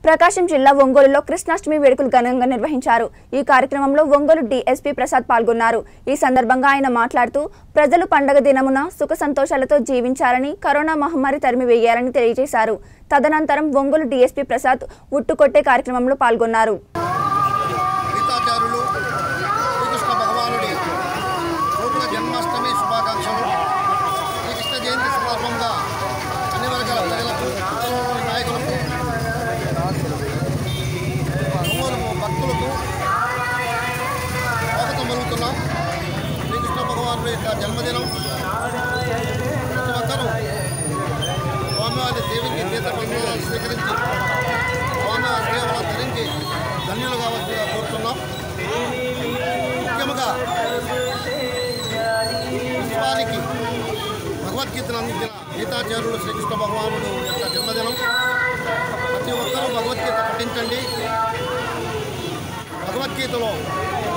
ప్రకాశం జిల్లా ఒంగోలులో కృష్ణాష్టమి వేడుకలు ఘనంగా నిర్వహించారు ఈ కార్యక్రమంలో ఒంగోలు డీఎస్పీ ప్రసాద్ పాల్గొన్నారు ఈ సందర్భంగా ఆయన మాట్లాడుతూ ప్రజలు పండగ దినమున సుఖ సంతోషాలతో జీవించాలని కరోనా మహమ్మారి తరిమివేయాలని తెలియజేశారు తదనంతరం ఒంగోలు డీఎస్పీ ప్రసాద్ ఉట్టుకొట్టే కార్యక్రమంలో పాల్గొన్నారు గీతాచార్యులు శ్రీకృష్ణ భగవానుడి గోకుల జన్మాష్టమి శుభాకాంక్షలు శ్రీకృష్ణ జయంతి సందర్భంగా అన్ని వర్గాల ప్రజలకు ఉత్తరంలోని నాయకులకు ఒంగోలు భక్తులకు స్వాగతం పలుకుతున్నాం శ్రీకృష్ణ భగవానుడి యొక్క జన్మదినం ప్రతి ఒక్కరూ స్వామివారి సేవించి తీర్థప్రసాదాలు స్వీకరించి స్వామివారి సేవలు ధరించి ధన్యులు కావాల్సిందిగా కోరుతున్నాం ముఖ్యంగా విశ్వానికి భగవద్గీతను అందించిన గీతాచార్యుడు శ్రీకృష్ణ భగవానుడు యొక్క జన్మదినం ప్రతి ఒక్కరూ భగవద్గీత పఠించండి భగవద్గీతలో